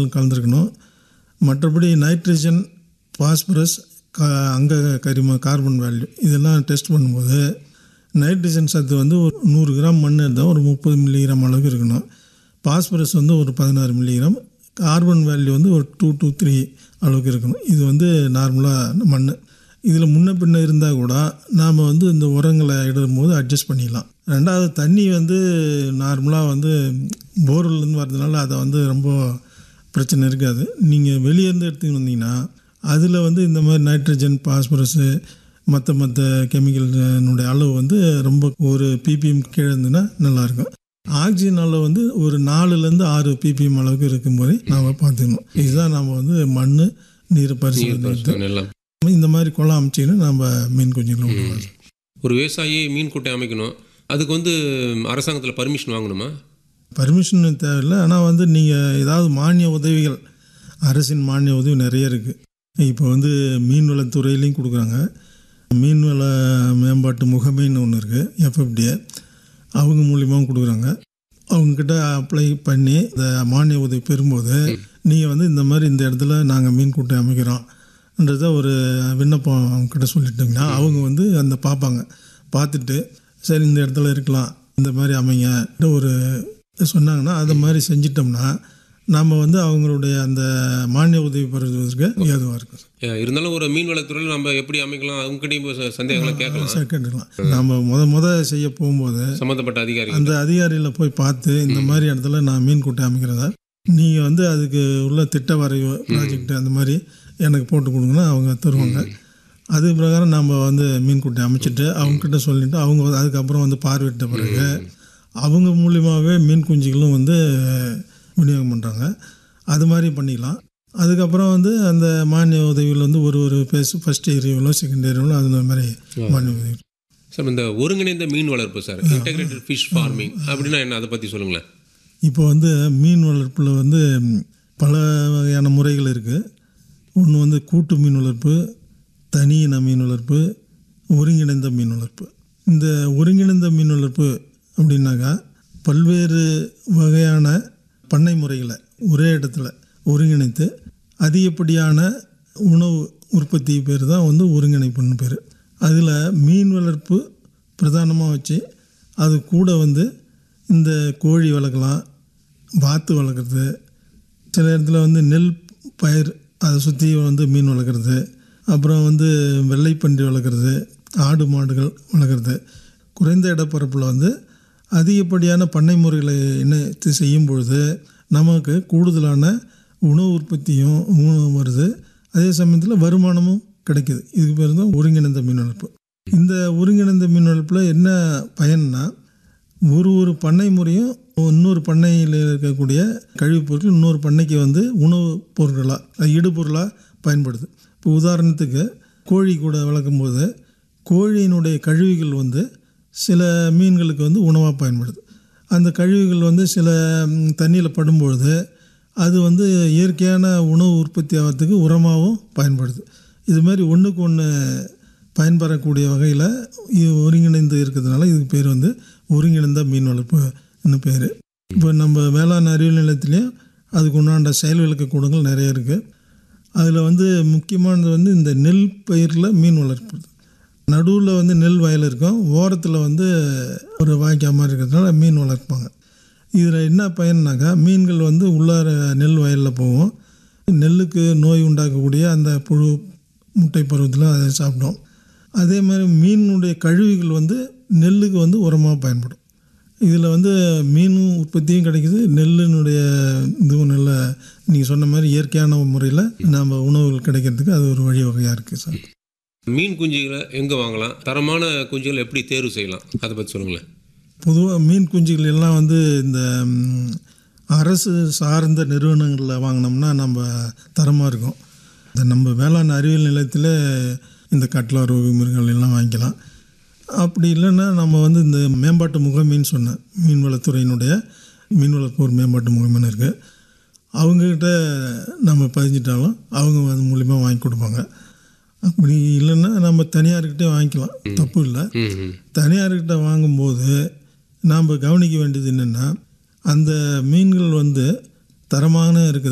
சத்துக்கள் கலந்துருக்கணும் மற்றபடி nitrogen phosphorus கா அங்க கரிம கார்பன் வேல்யூ இதெல்லாம் டெஸ்ட் பண்ணும்போது நைட்ரஜன் சத்து வந்து ஒரு நூறு கிராம் மண் இருந்தால் ஒரு முப்பது மில்லிகிராம் அளவுக்கு இருக்கணும் பாஸ்பரஸ் வந்து ஒரு பதினாறு மில்லிகிராம் கார்பன் வேல்யூ வந்து ஒரு டூ டூ த்ரீ அளவுக்கு இருக்கணும் இது வந்து நார்மலாக மண் இதில் முன்ன பின்ன இருந்தால் கூட நாம் வந்து இந்த உரங்களை இடும்போது அட்ஜஸ்ட் பண்ணிடலாம் ரெண்டாவது தண்ணி வந்து நார்மலாக வந்து போர்வெல்லேருந்து வர்றதுனால அதை வந்து ரொம்ப பிரச்சனை இருக்காது நீங்கள் வெளியேருந்து எடுத்துக்கிட்டு வந்தீங்கன்னா அதில் வந்து இந்த மாதிரி நைட்ரஜன் பாஸ்பரஸு மற்ற மற்ற கெமிக்கல்னுடைய அளவு வந்து ரொம்ப ஒரு பிபிஎம் கீழே இருந்ததுன்னா நல்லாயிருக்கும் ஆக்சிஜன் அளவு வந்து ஒரு நாலுலேருந்து ஆறு பிபிஎம் அளவுக்கு இருக்கும்போதே நாம் பார்த்துக்கணும் இதுதான் நம்ம வந்து மண் நீர் பரிசோதனை எடுத்து எல்லாம் இந்த மாதிரி குளம் அமைச்சிங்கன்னா நம்ம மீன் குஞ்சுகளை விடுவோம் ஒரு விவசாயி மீன் குட்டை அமைக்கணும் அதுக்கு வந்து அரசாங்கத்தில் பர்மிஷன் வாங்கணுமா பர்மிஷன் தேவையில்லை ஆனால் வந்து நீங்கள் ஏதாவது மானிய உதவிகள் அரசின் மானிய உதவி நிறைய இருக்குது இப்போ வந்து மீன்வளத்துறையிலையும் கொடுக்குறாங்க மீன்வள மேம்பாட்டு முகமைன்னு ஒன்று இருக்குது எஃப்எஃப்டிஏ அவங்க மூலியமாகவும் கொடுக்குறாங்க அவங்கக்கிட்ட அப்ளை பண்ணி இந்த மானிய உதவி பெறும்போது நீங்கள் வந்து இந்த மாதிரி இந்த இடத்துல நாங்கள் மீன் கூட்டை அமைக்கிறோம்ன்றத ஒரு விண்ணப்பம் அவங்கக்கிட்ட சொல்லிட்டீங்கன்னா அவங்க வந்து அந்த பார்ப்பாங்க பார்த்துட்டு சரி இந்த இடத்துல இருக்கலாம் இந்த மாதிரி அமைங்க ஒரு சொன்னாங்கன்னா அதை மாதிரி செஞ்சிட்டோம்னா நாம் வந்து அவங்களுடைய அந்த மானிய உதவி பெறுவதற்கு ஏதுவாக இருக்கும் அஹ் இருந்தாலும் ஒரு மீன் வளத்துறையில் நம்ம எப்படி அமைக்கலாம் அவங்ககிட்டயும் போய் ச- சந்தேகங்களை கேட்கலாம் சார் கேட்டுக்கலாம் நம்ம முத முத செய்ய போகும்போது சம்மந்தப்பட்ட அதிகாரிகள் அந்த அதிகாரிகளை போய் பார்த்து இந்த மாதிரி இடத்துல நான் மீன் கூட்டை அமைக்கிறதா நீங்கள் வந்து அதுக்கு உள்ள திட்ட வரைவு ப்ராஜெக்ட் அந்த மாதிரி எனக்கு போட்டு கொடுங்கன்னா அவங்க தருவாங்க அது பிரகாரம் நம்ம வந்து மீன் கூட்டை அமைச்சிட்டு அவங்கக்கிட்ட சொல்லிட்டு அவங்க வந்து அதுக்கப்புறம் வந்து பார்வையிட்ட பிறகு அவங்க மூலியமாகவே மீன் குஞ்சுகளும் வந்து விநியோகம் பண்ணுறாங்க அது மாதிரி பண்ணிக்கலாம் அதுக்கப்புறம் வந்து அந்த மானிய உதவிகள் வந்து ஒரு ஒரு பேஸ் ஃபஸ்ட் ஏரியாவிலோ செகண்ட் ஏரியாவிலோ அந்த மாதிரி மானிய உதவி சார் இந்த ஒருங்கிணைந்த மீன் வளர்ப்பு சார் இன்டெகிரேட்டட் ஃபிஷ் ஃபார்மிங் அப்படின்னா என்ன அதை பற்றி சொல்லுங்களேன் இப்போ வந்து மீன் வளர்ப்பில் வந்து ம், பல வகையான முறைகள் இருக்குது ஒன்று வந்து கூட்டு மீன் வளர்ப்பு தனி இன மீன் வளர்ப்பு ஒருங்கிணைந்த மீன் வளர்ப்பு இந்த ஒருங்கிணைந்த மீன் வளர்ப்பு அப்படின்னாக்கா பல்வேறு வகையான பண்ணை முறைகளை ஒரே இடத்துல ஒருங்கிணைத்து அதிகப்படியான உணவு உற்பத்தி பேர் தான் வந்து ஒருங்கிணைப்புன்னு பேர் அதில் மீன் வளர்ப்பு பிரதானமாக வச்சு அது கூட வந்து இந்த கோழி வளர்க்கலாம் வாத்து வளர்க்குறது சில இடத்துல வந்து நெல் பயிர் அதை சுற்றி வந்து மீன் வளர்க்குறது அப்புறம் வந்து வெள்ளைப்பன்றி வளர்க்குறது ஆடு மாடுகள் வளர்க்குறது குறைந்த இடப்பரப்பில் வந்து அதிகப்படியான பண்ணை முறைகளை இணைத்து செய்யும் பொழுது நமக்கு கூடுதலான உணவு உற்பத்தியும் உணவு வருது அதே சமயத்தில் வருமானமும் கிடைக்குது இதுக்கு பேர் தான் ஒருங்கிணைந்த மீன் வளர்ப்பு இந்த ஒருங்கிணைந்த மீன் வளர்ப்பில் என்ன பயன்னா ஒரு ஒரு பண்ணை முறையும் இன்னொரு பண்ணையில் இருக்கக்கூடிய கழிவுப் பொருட்கள் இன்னொரு பண்ணைக்கு வந்து உணவு பொருட்களாக இடுபொருளாக பயன்படுது இப்போ உதாரணத்துக்கு கோழி கூட வளர்க்கும் போது கோழியினுடைய கழிவுகள் வந்து சில மீன்களுக்கு வந்து உணவாக பயன்படுது அந்த கழிவுகள் வந்து சில தண்ணியில் படும்பொழுது அது வந்து இயற்கையான உணவு உற்பத்தி ஆகிறதுக்கு உரமாகவும் பயன்படுது இது மாதிரி ஒன்றுக்கு ஒன்று பயன்பெறக்கூடிய வகையில் இது ஒருங்கிணைந்து இருக்கிறதுனால இதுக்கு பேர் வந்து ஒருங்கிணைந்த மீன் வளர்ப்புன்னு பேர் இப்போ நம்ம வேளாண் அறிவியல் நிலையத்துலேயும் அதுக்கு உண்டான செயல் விளக்க கூடங்கள் நிறைய இருக்குது அதில் வந்து முக்கியமானது வந்து இந்த நெல் பயிரில் மீன் வளர்ப்பு நடுவில் வந்து நெல் வயல் இருக்கும் ஓரத்தில் வந்து ஒரு வாய்க்கால் மாதிரி இருக்கிறதுனால மீன் வளர்ப்பாங்க இதில் என்ன பயன்னாக்கா மீன்கள் வந்து உள்ளார நெல் வயலில் போகும் நெல்லுக்கு நோய் உண்டாக்கக்கூடிய அந்த புழு முட்டை பருவத்தில் அதை சாப்பிடும் அதே மாதிரி மீனுடைய கழிவுகள் வந்து நெல்லுக்கு வந்து உரமாக பயன்படும் இதில் வந்து மீனும் உற்பத்தியும் கிடைக்குது நெல்லினுடைய இதுவும் நல்ல நீங்கள் சொன்ன மாதிரி இயற்கையான முறையில் நம்ம உணவுகள் கிடைக்கிறதுக்கு அது ஒரு வழிவகையாக இருக்குது சார் மீன் குஞ்சுகளை எங்கே வாங்கலாம் தரமான குஞ்சுகளை எப்படி தேர்வு செய்யலாம் அதை பற்றி சொல்லுங்களேன் பொதுவாக மீன் குஞ்சுகள் எல்லாம் வந்து இந்த ம், அரசு சார்ந்த நிறுவனங்களில் வாங்கினோம்னா நம்ம தரமாக இருக்கும் இந்த நம்ம வேளாண் அறிவியல் நிலையத்தில் இந்த கட்லா ரோகு மிருகங்கள் எல்லாம் வாங்கிக்கலாம் அப்படி இல்லைன்னா நம்ம வந்து இந்த மேம்பாட்டு முகமைன்னு சொன்னேன் மீன்வளத்துறையினுடைய மீன் வளர்ப்போர் மேம்பாட்டு முகமைன்னு இருக்குது அவங்கக்கிட்ட நம்ம பதிஞ்சிட்டாலும் அவங்க அது மூலிமா வாங்கி கொடுப்பாங்க அப்படி இல்லைன்னா நம்ம தனியார்கிட்டே வாங்கிக்கலாம் தப்பு இல்லை ம் ம் தனியார்கிட்ட வாங்கும்போது நாம் கவனிக்க வேண்டியது என்னென்னா அந்த மீன்கள் வந்து தரமான இருக்குது